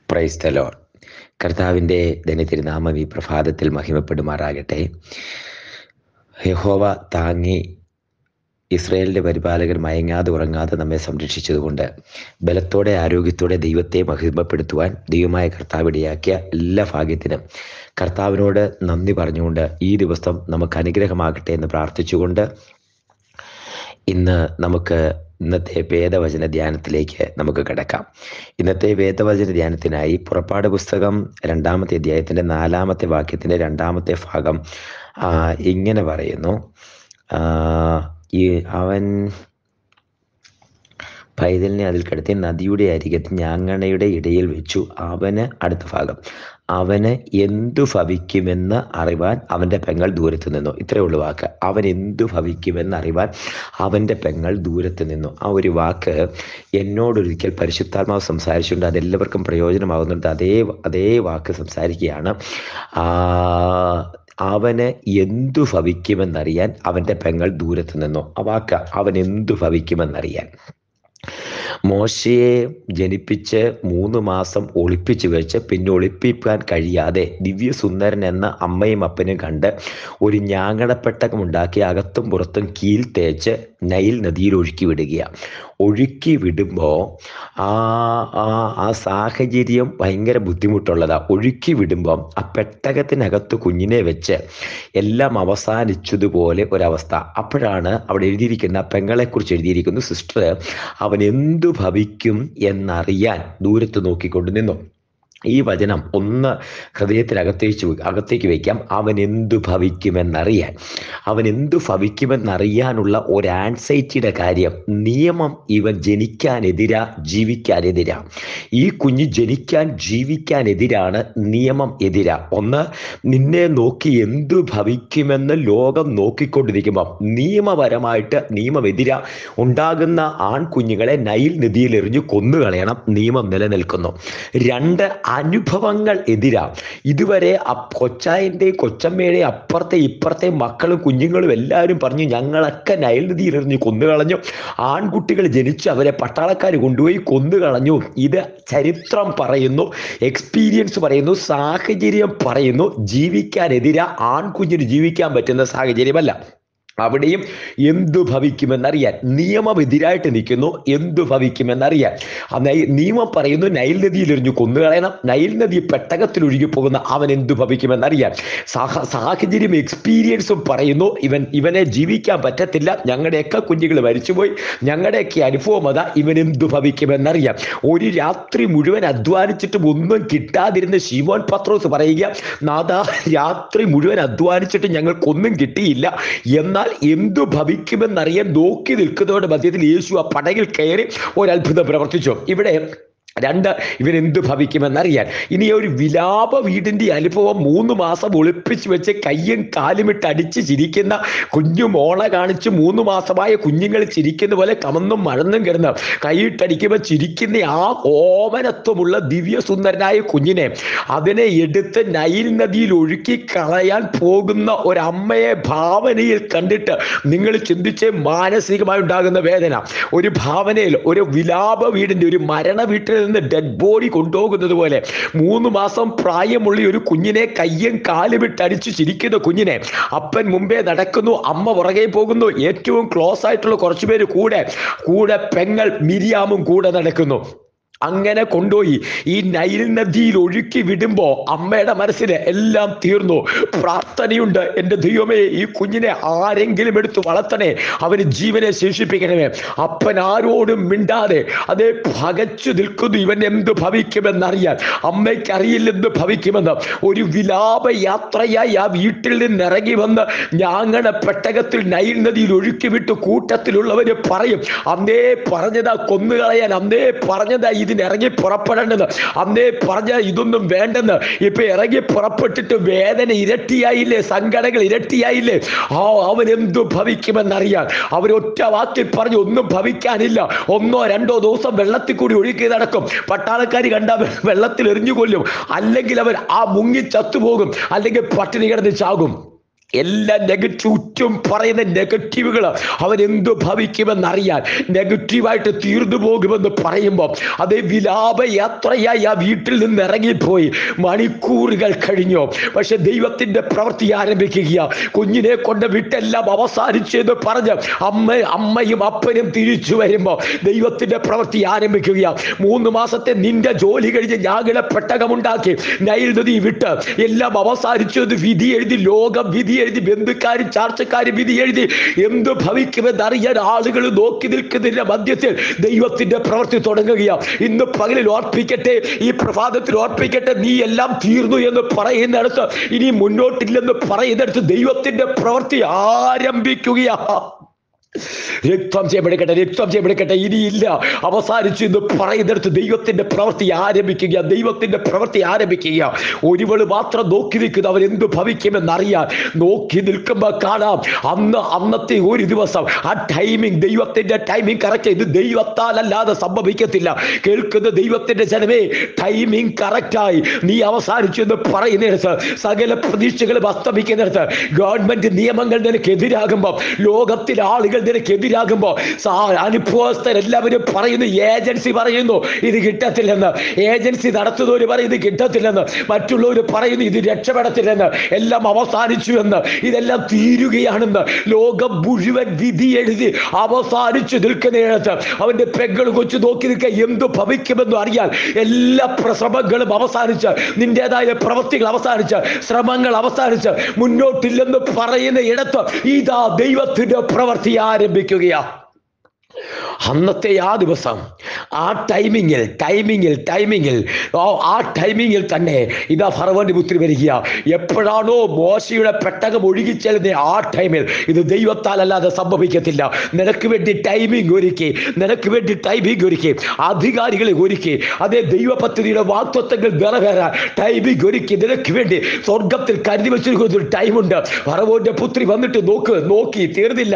praise the load കർത്താവിൻ്റെ ധനത്തിരുനാമം ഈ പ്രഭാതത്തിൽ മഹിമപ്പെടുമാറാകട്ടെ യഹോവ താങ്ങി ഇസ്രയേലിൻ്റെ പരിപാലകർ മയങ്ങാതെ ഉറങ്ങാതെ നമ്മെ സംരക്ഷിച്ചതുകൊണ്ട് ബലത്തോടെ ആരോഗ്യത്തോടെ ദൈവത്തെ മഹിമപ്പെടുത്തുവാൻ ദൈവമായ കർത്താവ് ഇടയാക്കിയ എല്ലാ ഭാഗ്യത്തിനും കർത്താവിനോട് നന്ദി പറഞ്ഞുകൊണ്ട് ഈ ദിവസം നമുക്ക് അനുഗ്രഹമാകട്ടെ എന്ന് പ്രാർത്ഥിച്ചുകൊണ്ട് ഇന്ന് നമുക്ക് ഇന്നത്തെ വേദവചന ധ്യാനത്തിലേക്ക് നമുക്ക് കിടക്കാം ഇന്നത്തെ വേദവചന ധ്യാനത്തിനായി പുറപ്പാട് പുസ്തകം രണ്ടാമത്തെ അധ്യായത്തിൻ്റെ നാലാമത്തെ വാക്യത്തിൻ്റെ രണ്ടാമത്തെ ഭാഗം ഇങ്ങനെ പറയുന്നു ഈ അവൻ പൈതലിനെ അതിൽ കിടത്തി നദിയുടെ അരികത്ത് ഞാങ്ങണയുടെ ഇടയിൽ വെച്ചു അവന് അടുത്ത ഭാഗം അവന് എന്തു ഭവിക്കുമെന്ന് അറിവാൻ അവൻ്റെ പെങ്ങൾ ദൂരത്ത് നിന്നു ഇത്രയേ ഉള്ളൂ വാക്ക് അവൻ എന്തു ഭവിക്കുമെന്ന് അറിവാൻ അവൻ്റെ പെങ്ങൾ ദൂരത്ത് നിന്നു ആ ഒരു വാക്ക് എന്നോടൊരിക്കൽ പരിശുദ്ധാത്മാവ് സംസാരിച്ചുകൊണ്ട് അതെല്ലാവർക്കും പ്രയോജനമാകുന്നുണ്ട് അതേ അതേ വാക്ക് സംസാരിക്കുകയാണ് അവന് എന്തു ഭവിക്കുമെന്നറിയാൻ അവൻ്റെ പെങ്ങൾ ദൂരത്ത് നിന്നു ആ വാക്ക് അവൻ എന്തു ഭവിക്കുമെന്നറിയാൻ മോശയെ ജനിപ്പിച്ച് മൂന്ന് മാസം ഒളിപ്പിച്ചു വെച്ച് പിന്നെ ഒളിപ്പിക്കാൻ കഴിയാതെ ദിവ്യസുന്ദരൻ എന്ന അമ്മയും അപ്പനും കണ്ട് ഒരു ഞാങ്ങടപ്പെട്ടകം ഉണ്ടാക്കി അകത്തും പുറത്തും കീൽ തേച്ച് നൈൽ നദിയിൽ ഒഴുക്കി വിടുകയാണ് ഒഴുക്കി വിടുമ്പോൾ ആ ആ ആ സാഹചര്യം ഭയങ്കര ബുദ്ധിമുട്ടുള്ളതാണ് ഒഴുക്കി വിടുമ്പം ആ പെട്ടകത്തിനകത്ത് കുഞ്ഞിനെ വെച്ച് എല്ലാം അവസാനിച്ചതുപോലെ ഒരവസ്ഥ അപ്പോഴാണ് അവിടെ എഴുതിയിരിക്കുന്ന പെങ്ങളെക്കുറിച്ച് എഴുതിയിരിക്കുന്നു സിസ്റ്റർ അവൻ എന്തു ഭവിക്കും എന്നറിയാൻ ദൂരത്ത് നോക്കിക്കൊണ്ട് നിന്നു ഈ വചനം ഒന്ന് ഹൃദയത്തിനകത്തേക്ക് അകത്തേക്ക് വയ്ക്കാം അവൻ എന്തു ഭവിക്കുമെന്നറിയാൻ അവൻ എന്തു ഭവിക്കുമെന്നറിയാനുള്ള ഒരു ആൻസൈറ്റിയുടെ കാര്യം നിയമം ഇവൻ ജനിക്കാനെതിരാ ജീവിക്കാനെതിരാ ഈ കുഞ്ഞ് ജനിക്കാൻ ജീവിക്കാനെതിരാണ് നിയമം എതിരാ ഒന്ന് നിന്നെ നോക്കി എന്തു ഭവിക്കുമെന്ന് ലോകം നോക്കിക്കൊണ്ടിരിക്കുമ്പോൾ നിയമപരമായിട്ട് നിയമമെതിരാ ഉണ്ടാകുന്ന ആൺകുഞ്ഞുങ്ങളെ നൈൽ നദിയിൽ എറിഞ്ഞു കൊന്നുകളയണം നിയമം നിലനിൽക്കുന്നു രണ്ട് അനുഭവങ്ങൾ എതിരാ ഇതുവരെ കൊച്ചായൻ്റെയും കൊച്ചമ്മയുടെയും അപ്പുറത്തെ ഇപ്പുറത്തെ മക്കളും കുഞ്ഞുങ്ങളും എല്ലാവരും പറഞ്ഞു ഞങ്ങളൊക്കെ നയൽ നദിയിൽ എറിഞ്ഞ് കൊന്നുകളഞ്ഞു ആൺകുട്ടികൾ ജനിച്ച് അവരെ പട്ടാളക്കാർ കൊണ്ടുപോയി കൊന്നുകളഞ്ഞു ഇത് ചരിത്രം പറയുന്നു എക്സ്പീരിയൻസ് പറയുന്നു സാഹചര്യം പറയുന്നു ജീവിക്കാനെതിരാ ആൺകുഞ്ഞിന് ജീവിക്കാൻ പറ്റുന്ന സാഹചര്യമല്ല അവിടെയും എന്തു ഭവിക്കുമെന്നറിയാൻ നിയമം എതിരായിട്ട് നിൽക്കുന്നു എന്തു ഭവിക്കുമെന്നറിയാൻ നിയമം പറയുന്നു നൈൽ നദിയിൽ എറിഞ്ഞു കൊന്നുകളയണം നൈൽ നദി പെട്ടകത്തിൽ ഒഴുകി പോകുന്ന അവൻ എന്തു ഭവിക്കുമെന്നറിയാൻ സാഹ സാഹചര്യം എക്സ്പീരിയൻസും പറയുന്നു ഇവൻ ഇവനെ ജീവിക്കാൻ പറ്റത്തില്ല ഞങ്ങളുടെയൊക്കെ കുഞ്ഞുങ്ങൾ മരിച്ചുപോയി ഞങ്ങളുടെയൊക്കെ അനുഭവം അതാ ഇവൻ എന്തു ഭവിക്കുമെന്നറിയാം ഒരു രാത്രി മുഴുവൻ അധ്വാനിച്ചിട്ടും ഒന്നും കിട്ടാതിരുന്ന ശിമോൻ പത്രോസ് പറയുക നാദാ രാത്രി മുഴുവൻ അധ്വാനിച്ചിട്ട് ഞങ്ങൾക്കൊന്നും കിട്ടിയില്ല എന്നാൽ എന്തു ഭവിക്കുമെന്നറിയാൻ നോക്കി നിൽക്കുന്നവരുടെ മധ്യത്തിൽ യേശു ആ പടകിൽ കയറി ഒരത്ഭുതം പ്രവർത്തിച്ചു ഇവിടെ രണ്ട് ഇവൻ എന്ത് ഭവിക്കുമെന്നറിയാൻ ഇനി ഒരു വിലാപ വീടിന്റെ അനുഭവം മൂന്ന് മാസം ഒളിപ്പിച്ച് വെച്ച് കയ്യും കാലുമിട്ട് അടിച്ച് ചിരിക്കുന്ന കുഞ്ഞു മോള കാണിച്ച് മൂന്ന് മാസമായ കുഞ്ഞുങ്ങൾ ചിരിക്കുന്ന പോലെ കമന്നും മഴന്നും കിടന്ന് കൈയിട്ടടിക്കുമ്പോൾ ചിരിക്കുന്ന ആ ഓമനത്വമുള്ള ദിവ്യസുന്ദരനായ കുഞ്ഞിനെ അതിനെ എടുത്ത് നൈൽ നദിയിൽ ഒഴുക്കി കളയാൻ പോകുന്ന ഒരമ്മയെ ഭാവനയിൽ കണ്ടിട്ട് നിങ്ങൾ ചിന്തിച്ച് മാനസികമായി ഉണ്ടാകുന്ന വേദന ഒരു ഭാവനയിൽ ഒരു വിലാപ വീടിന്റെ ഒരു മരണ വീട്ടിൽ നിന്ന് ഡെഡ് ബോഡി കൊണ്ടുപോകുന്നത് പോലെ മൂന്ന് മാസം പ്രായമുള്ള ഒരു കുഞ്ഞിനെ കയ്യും കാലും ഇട്ടടിച്ച് ചിരിക്കുന്ന കുഞ്ഞിനെ അപ്പൻ മുമ്പേ നടക്കുന്നു അമ്മ പുറകെ പോകുന്നു ഏറ്റവും ക്ലോസ് ആയിട്ടുള്ള കുറച്ചുപേര് കൂടെ കൂടെ പെങ്ങൾ മിരിയാമും കൂടെ നടക്കുന്നു അങ്ങനെ കൊണ്ടുപോയി ഈ നൈൽ നദിയിൽ ഒഴുക്കി വിടുമ്പോ അമ്മയുടെ മനസ്സിന് എല്ലാം തീർന്നു പ്രാർത്ഥനയുണ്ട് എൻ്റെ ദൈവമേ ഈ കുഞ്ഞിനെ ആരെങ്കിലും എടുത്ത് വളർത്തണേ അവന് ജീവനെ ശേഷിപ്പിക്കണമേ അപ്പൻ ആരോടും മിണ്ടാതെ അതേ പകച്ചു നിൽക്കുന്നു ഇവൻ എന്ത് ഭവിക്കുമെന്നറിയാൻ അമ്മയ്ക്ക് അറിയില്ലെന്ത് ഭവിക്കുമെന്ന് ഒരു വിലാപ യാത്രയായി ആ വീട്ടിൽ നിന്ന് ഇറങ്ങി വന്ന് ഞാങ്ങണ പെട്ടകത്തിൽ നൈൽ നദിയിൽ ഒഴുക്കി വിട്ട് കൂട്ടത്തിലുള്ളവര് പറയും അന്നേ പറഞ്ഞതാ കൊന്നുകളയാൻ അന്നേ പറഞ്ഞതാ ഇതിന് ഇറങ്ങി പുറപ്പെടേണ്ടത് അന്നേ പറഞ്ഞ ഇതൊന്നും വേണ്ടെന്ന് ഇപ്പൊ ഇറങ്ങി പുറപ്പെട്ടിട്ട് വേദന ഇരട്ടിയായില്ലേ സങ്കടങ്ങൾ ഇരട്ടിയായില്ലേ ആ അവൻ എന്തു ഭവിക്കുമെന്നറിയാൻ അവരൊറ്റ വാക്കിൽ പറഞ്ഞു ഒന്നും ഭവിക്കാനില്ല ഒന്നോ രണ്ടോ ദിവസം വെള്ളത്തിൽ കൂടി ഒഴുക്കി നടക്കും പട്ടാളക്കാർ കണ്ട വെള്ളത്തിൽ എറിഞ്ഞു കൊല്ലും അല്ലെങ്കിൽ അവൻ ആ മുങ്ങി ചത്തുപോകും അല്ലെങ്കിൽ പട്ടിണി കിടന്ന് ചാകും എല്ലാ നെഗറ്റീവ് ചുറ്റും പറയുന്ന നെഗറ്റീവുകൾ അവൻ എന്തു ഭവിക്കുമെന്നറിയാൻ നെഗറ്റീവായിട്ട് തീർന്നു പോകുമെന്ന് പറയുമ്പോൾ അതേ വിലാപ യാത്രയായി ആ വീട്ടിൽ നിന്ന് ഇറങ്ങിപ്പോയി മണിക്കൂറുകൾ കഴിഞ്ഞു പക്ഷെ ദൈവത്തിന്റെ പ്രവൃത്തി ആരംഭിക്കുക കുഞ്ഞിനെ കൊണ്ട് വിട്ടെല്ലാം അവസാനിച്ചെന്ന് പറഞ്ഞ് അമ്മ അമ്മയും അപ്പനും തിരിച്ചു വരുമ്പോൾ ദൈവത്തിന്റെ പ്രവൃത്തി ആരംഭിക്കുക മൂന്ന് മാസത്തെ നിന്റെ ജോലി കഴിഞ്ഞ് ഞാകിടെ പെട്ടകമുണ്ടാക്കി നൈൽ നദി വിട്ട് എല്ലാം അവസാനിച്ചു എന്ന് വിധി എഴുതി ലോകം വിധി എഴുതി ബന്ധുക്കാരും ചാർച്ചക്കാരും വിധി എഴുതി എന്ത് ഭവിക്കുമെന്ന് അറിയാൻ ആളുകൾ നോക്കി നിൽക്കുന്നതിന്റെ മധ്യത്തിൽ ദൈവത്തിന്റെ പ്രവൃത്തി തുടങ്ങുകയാണ് ഇന്ന് പകലിൽ ഓർപ്പിക്കട്ടെ ഈ പ്രഭാതത്തിൽ ഓർപ്പിക്കട്ടെ നീ എല്ലാം തീർന്നു എന്ന് പറയുന്നിടത്ത് ഇനി മുന്നോട്ടില്ലെന്ന് പറയുന്നിടത്ത് ദൈവത്തിന്റെ പ്രവൃത്തി ആരംഭിക്കുകയാ രക്തം ചെയ്യപ്പെടുക്കട്ടെ രക്തം ചെയ്യപ്പെടുക്കട്ടെ ഇനിയില്ല അവസാനിച്ചു എന്ന് പറയുന്നിടത്ത് ദൈവത്തിന്റെ പ്രവൃത്തി ആരംഭിക്കുക ദൈവത്തിന്റെ പ്രവൃത്തി ആരംഭിക്കുക ഒരുവള് മാത്രം നോക്കി നിൽക്കുന്ന അവൻ എന്ത് ഭവിക്കുമെന്നറിയാൻ നോക്കി നിൽക്കുമ്പോൾ കാണാം അന്ന് അന്നത്തെ ഒരു ദിവസം ആ ടൈമിംഗ് ദൈവത്തിന്റെ ടൈമിംഗ് കറക്റ്റ് ഇത് ദൈവത്താൽ അല്ലാതെ സംഭവിക്കത്തില്ല കേൾക്കുന്ന ദൈവത്തിന്റെ ജനമേ ടൈമിംഗ് കറക്റ്റായി നീ അവസാനിച്ചു എന്ന് പറയുന്നിടത്ത് സകല പ്രതീക്ഷകളും അസ്തമിക്കുന്നിടത്ത് ഗവൺമെന്റ് നിയമങ്ങൾ നിനക്കെതിരാകുമ്പോൾ ലോകത്തിലെ ആളുകൾ നിനക്കെതിരാകുമ്പോൾ അനുഭവസ്ഥരെല്ലാവരും പറയുന്നു ഏജൻസി പറയുന്നു ഇത് കിട്ടത്തില്ലെന്ന് ഏജൻസി നടത്തുന്നവർ പറയുന്നു ഇത് കിട്ടത്തില്ലെന്ന് മറ്റുള്ളവർ പറയുന്നു ഇത് രക്ഷപ്പെടത്തില്ലെന്ന് എല്ലാം അവസാനിച്ചു എന്ന് ഇതെല്ലാം തീരുകയാണെന്ന് ലോകം മുഴുവൻ വിധി എഴുതി അവസാനിച്ചു നിൽക്കുന്നിടത്ത് അവന്റെ പെങ്ങൾ കൊച്ചു നോക്കി നിൽക്കുക എന്തു ഭവിക്കുമെന്ന് അറിയാൻ എല്ലാ ശ്രമങ്ങളും അവസാനിച്ച് നിന്റേതായ പ്രവൃത്തികൾ അവസാനിച്ച് ശ്രമങ്ങൾ അവസാനിച്ച് മുന്നോട്ടില്ലെന്ന് പറയുന്ന ഇടത്ത് ഇതാ ദൈവത്തിന്റെ പ്രവൃത്തി ആരംഭിക്കുകയാ അന്നത്തെ ആ ദിവസം ആ ടൈമിങ്ങിൽ ടൈമിങ്ങിൽ ടൈമിങ്ങിൽ ഓ ആ ടൈമിങ്ങിൽ തന്നെ ഇതാ ഫറവന്റെ പുത്രി വരിക എപ്പോഴാണോ മോശയുടെ പെട്ടകം ഒഴുകിച്ചെല്ലുന്ന ആ ടൈമിൽ ഇത് ദൈവത്താൽ അല്ലാതെ സംഭവിക്കത്തില്ല നിനക്ക് വേണ്ടി ടൈമിംഗ് ഒരുക്കി നിനക്ക് വേണ്ടി ടൈമിംഗ് ഒരുക്കി അധികാരികളെ ഒരുക്കി അതേ ദൈവ പദ്ധതിയുടെ വാക്തത്വങ്ങൾ നിറവേറാൻ ടൈമിംഗ് ഒരുക്കി നിനക്ക് വേണ്ടി സ്വർഗത്തിൽ കരുതി വെച്ചിരിക്കുന്ന ഒരു ടൈമുണ്ട് ഫറവോന്റെ പുത്രി വന്നിട്ട് നോക്ക് നോക്കി തീർന്നില്ല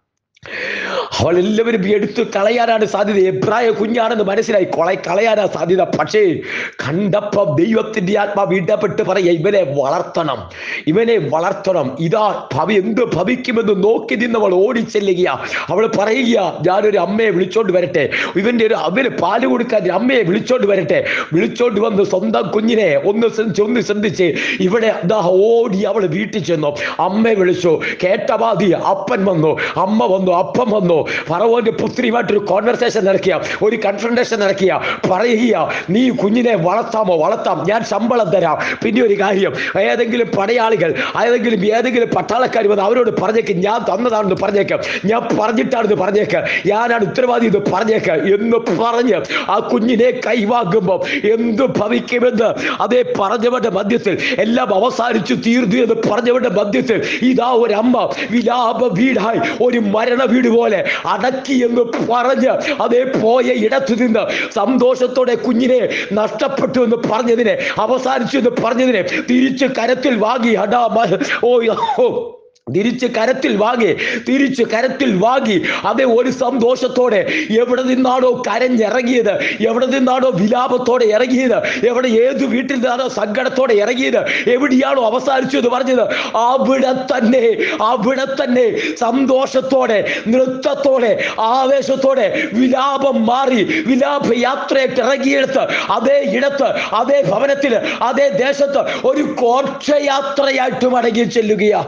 അവൾ എല്ലാവരും എടുത്തു കളയാനാണ് സാധ്യത എബ്രായ കുഞ്ഞാണെന്ന് മനസ്സിലായി കൊള കളയാനാ സാധ്യത പക്ഷേ കണ്ടപ്പം ദൈവത്തിന്റെ ആത്മാവ് ഇടപെട്ട് പറയാ ഇവനെ വളർത്തണം ഇവനെ വളർത്തണം ഇതാ ഭവി എന്ത് ഭവിക്കുമെന്ന് നോക്കി നിന്നവൾ ഓടിച്ചെല്ലുക അവൾ പറയുക ഞാനൊരു അമ്മയെ വിളിച്ചോണ്ട് വരട്ടെ ഇവന്റെ ഒരു അവന് പാല് കൊടുക്കാൻ ഒരു അമ്മയെ വിളിച്ചോണ്ട് വരട്ടെ വിളിച്ചോണ്ട് വന്ന് സ്വന്തം കുഞ്ഞിനെ ഒന്ന് ശ്രദ്ധിച്ച് ഒന്ന് ശ്രദ്ധിച്ച് ഇവിടെ ദാ ഓടി അവൾ വീട്ടിൽ ചെന്നു അമ്മയെ വിളിച്ചു കേട്ടവാതി അപ്പൻ വന്നു അമ്മ വന്നു അപ്പം വന്നു ഫറവോന്റെ പുത്രിയുമായിട്ടൊരു കോൺവെർസേഷൻ നടക്കുക ഒരു കൺഫ്രണ്ടേഷൻ നടക്കുക പറയുക നീ കുഞ്ഞിനെ വളർത്താമോ വളർത്താം ഞാൻ ശമ്പളം തരാം പിന്നെ ഒരു കാര്യം ഏതെങ്കിലും പടയാളികൾ ഏതെങ്കിലും ഏതെങ്കിലും പട്ടാളക്കാർ വന്ന് അവരോട് പറഞ്ഞേക്ക് ഞാൻ തന്നതാണെന്ന് പറഞ്ഞേക്കാം ഞാൻ പറഞ്ഞിട്ടാണെന്ന് പറഞ്ഞേക്ക് ഞാനാണ് ഉത്തരവാദി എന്ന് പറഞ്ഞേക്ക് എന്ന് പറഞ്ഞ് ആ കുഞ്ഞിനെ കൈവാങ്ങുമ്പോൾ എന്ത് ഭവിക്കുമെന്ന് അതേ പറഞ്ഞവന്റെ മധ്യത്തിൽ എല്ലാം അവസാനിച്ചു തീർന്നു എന്ന് പറഞ്ഞവന്റെ മധ്യത്തിൽ ഇതാ ഒരു അമ്മ വിലാപ വീടായി ഒരു മരണ വീട് പോലെ അടക്കി എന്ന് പറഞ്ഞ് അതേ പോയ ഇടത്തു നിന്ന് സന്തോഷത്തോടെ കുഞ്ഞിനെ നഷ്ടപ്പെട്ടു എന്ന് പറഞ്ഞതിനെ അവസാനിച്ചു എന്ന് പറഞ്ഞതിനെ തിരിച്ച് കരത്തിൽ വാങ്ങി അടാ മ- ഓ ഓ തിരിച്ച് കരത്തിൽ വാങ്ങി തിരിച്ച് കരത്തിൽ വാങ്ങി അതേ ഒരു സന്തോഷത്തോടെ എവിടെ നിന്നാണോ കരഞ്ഞിറങ്ങിയത് എവിടെ നിന്നാണോ വിലാപത്തോടെ ഇറങ്ങിയത് എവിടെ ഏത് വീട്ടിൽ നിന്നാണോ സങ്കടത്തോടെ ഇറങ്ങിയത് എവിടെയാണോ അവസാനിച്ചു എന്ന് പറഞ്ഞത് അവിടെ തന്നെ അവിടെ തന്നെ സന്തോഷത്തോടെ നൃത്തത്തോടെ ആവേശത്തോടെ വിലാപം മാറി വിലാപ യാത്രയായിട്ട് ഇറങ്ങിയെടുത്ത് അതേ ഇടത്ത് അതേ ഭവനത്തില് അതേ ദേശത്ത് ഒരു ഘോഷയാത്രയായിട്ട് മടങ്ങി ചെല്ലുകയാ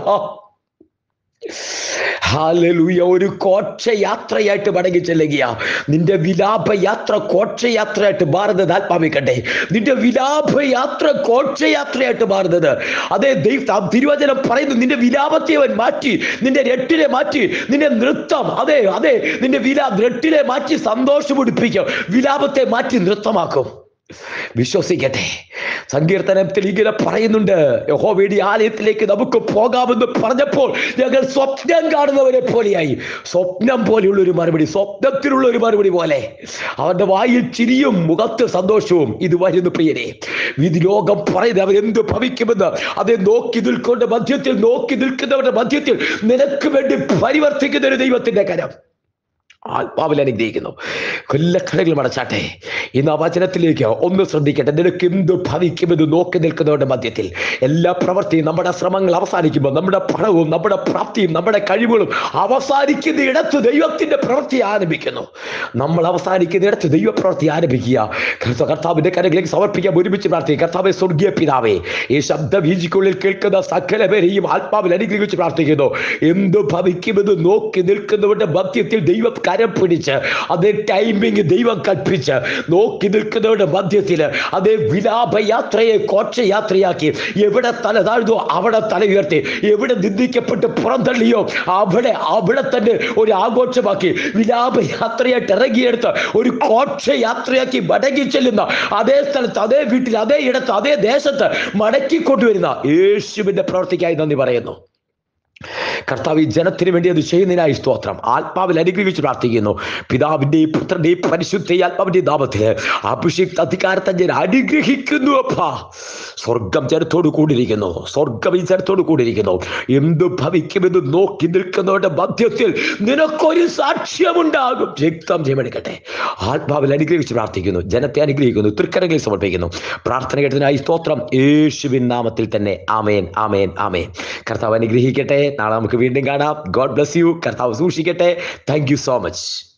ഹാലലൂയ ഒരു കോക്ഷയാത്രയായിട്ട് മടങ്ങി ചെല്ലുകയാ നിന്റെ വിലാപ യാത്ര കോക്ഷയാത്രയായിട്ട് മാറുന്നത് ആത്മാവിക്കട്ടെ നിന്റെ വിലാപ യാത്ര കോക്ഷയാത്രയായിട്ട് മാറുന്നത് അതേ ദൈവ തിരുവചനം പറയുന്നു നിന്റെ വിലാപത്തെ അവൻ മാറ്റി നിന്റെ രട്ടിനെ മാറ്റി നിന്റെ നൃത്തം അതെ അതെ നിന്റെ വിലാ രട്ടിനെ മാറ്റി സന്തോഷം പിടിപ്പിക്കും വിലാപത്തെ മാറ്റി നൃത്തമാക്കും വിശ്വസിക്കട്ടെ സങ്കീർത്തനത്തിൽ ഇങ്ങനെ പറയുന്നുണ്ട് യഹോവയുടെ ആലയത്തിലേക്ക് നമുക്ക് പോകാമെന്ന് പറഞ്ഞപ്പോൾ ഞങ്ങൾ സ്വപ്നം കാണുന്നവരെ പോലെയായി സ്വപ്നം പോലെയുള്ള ഒരു മറുപടി സ്വപ്നത്തിലുള്ള ഒരു മറുപടി പോലെ അവന്റെ വായിൽ ചിരിയും മുഖത്ത് സന്തോഷവും ഇത് വരുന്നു പ്രിയരെ വിധി ലോകം പറയുന്നത് അവൻ എന്ത് ഭവിക്കുമെന്ന് അതെ നോക്കി നിൽക്കൊണ്ട് മധ്യത്തിൽ നോക്കി നിൽക്കുന്നവരുടെ മധ്യത്തിൽ നിനക്ക് വേണ്ടി പരിവർത്തിക്കുന്ന ഒരു ദൈവത്തിന്റെ കരം ആത്മാവിൽ അനുഗ്രഹിക്കുന്നു കൊല്ലക്കടകൾ മടച്ചാട്ടെ ഇന്ന് ആ വചനത്തിലേക്ക് ഒന്ന് ശ്രദ്ധിക്കട്ടെ നിനക്ക് എന്ത് ഭവിക്കുമെന്ന് നോക്കി നിൽക്കുന്നവരുടെ മധ്യത്തിൽ എല്ലാ പ്രവൃത്തിയും നമ്മുടെ ശ്രമങ്ങൾ അവസാനിക്കുമ്പോൾ നമ്മുടെ പണവും നമ്മുടെ പ്രാപ്തിയും നമ്മുടെ കഴിവുകളും അവസാനിക്കുന്ന ഇടത്ത് ദൈവത്തിന്റെ പ്രവൃത്തി ആരംഭിക്കുന്നു നമ്മൾ അവസാനിക്കുന്ന ഇടത്ത് ദൈവപ്രവൃത്തി ആരംഭിക്കുക കർത്ത- കർത്താവിന്റെ കരകളിലേക്ക് സമർപ്പിക്കാൻ ഒരുമിച്ച് പ്രാർത്ഥിക്കുക കർത്താവെ സ്വർഗീയ പിതാവേ ഈ ശബ്ദ വീജിക്കുള്ളിൽ കേൾക്കുന്ന സകല പേരെയും ആത്മാവിൽ അനുഗ്രഹിച്ച് പ്രാർത്ഥിക്കുന്നു എന്ത് ഭവിക്കുമെന്ന് നോക്കി നിൽക്കുന്നവരുടെ മധ്യത്തിൽ ദൈവം കരം പിടിച്ച് അതേ ടൈമിങ് ദൈവം കൽപ്പിച്ച് നോക്കി നിൽക്കുന്നവരുടെ മധ്യത്തിൽ അതേ വിലാപയാത്രയെ ഘോഷയാത്രയാക്കി എവിടെ തല താഴ്ന്നോ അവിടെ തല ഉയർത്തി എവിടെ നിന്ദിക്കപ്പെട്ട് പുറന്തള്ളിയോ അവിടെ അവിടെ തന്നെ ഒരു ആഘോഷമാക്കി വിലാപയാത്രയായിട്ട് ഇറങ്ങിയെടുത്ത് ഒരു ഘോഷയാത്രയാക്കി മടങ്ങി ചെല്ലുന്ന അതേ സ്ഥലത്ത് അതേ വീട്ടിൽ അതേ ഇടത്ത് അതേ ദേശത്ത് മടക്കി കൊണ്ടുവരുന്ന യേശുവിന്റെ പ്രവർത്തിക്കായി നന്ദി പറയുന്നു കർത്താവ് ഈ ജനത്തിന് വേണ്ടി അത് ചെയ്യുന്നതിനായി സ്തോത്രം ആത്മാവിൽ അനുഗ്രഹിച്ച് പ്രാർത്ഥിക്കുന്നു പിതാവിന്റെയും പുത്രന്റെയും പരിശുദ്ധ ആത്മാവിന്റെ നാമത്തിൽ അഭിഷിക്ത അധികാരത്തെ ഞാൻ അനുഗ്രഹിക്കുന്നു അപ്പാ സ്വർഗം ജനത്തോട് കൂടിയിരിക്കുന്നു സ്വർഗം ഈ ജനത്തോട് കൂടിയിരിക്കുന്നു എന്ത് ഭവിക്കുമെന്ന് നോക്കി നിൽക്കുന്നവരുടെ മധ്യത്തിൽ നിനക്കൊരു സാക്ഷ്യമുണ്ടാകും രക്തം ജയമെടുക്കട്ടെ ആത്മാവിൽ അനുഗ്രഹിച്ച് പ്രാർത്ഥിക്കുന്നു ജനത്തെ അനുഗ്രഹിക്കുന്നു തൃക്കരങ്ങളിൽ സമർപ്പിക്കുന്നു പ്രാർത്ഥന കേട്ടതിനായി സ്തോത്രം യേശുവിൻ നാമത്തിൽ തന്നെ ആമേൻ ആമേൻ ആമേൻ കർത്താവ് അനുഗ്രഹിക്കട്ടെ നാളെ നമുക്ക് വീണ്ടും കാണാം ഗോഡ് ബ്ലസ് യു കർത്താവ് സൂക്ഷിക്കട്ടെ താങ്ക് യു സോ മച്ച്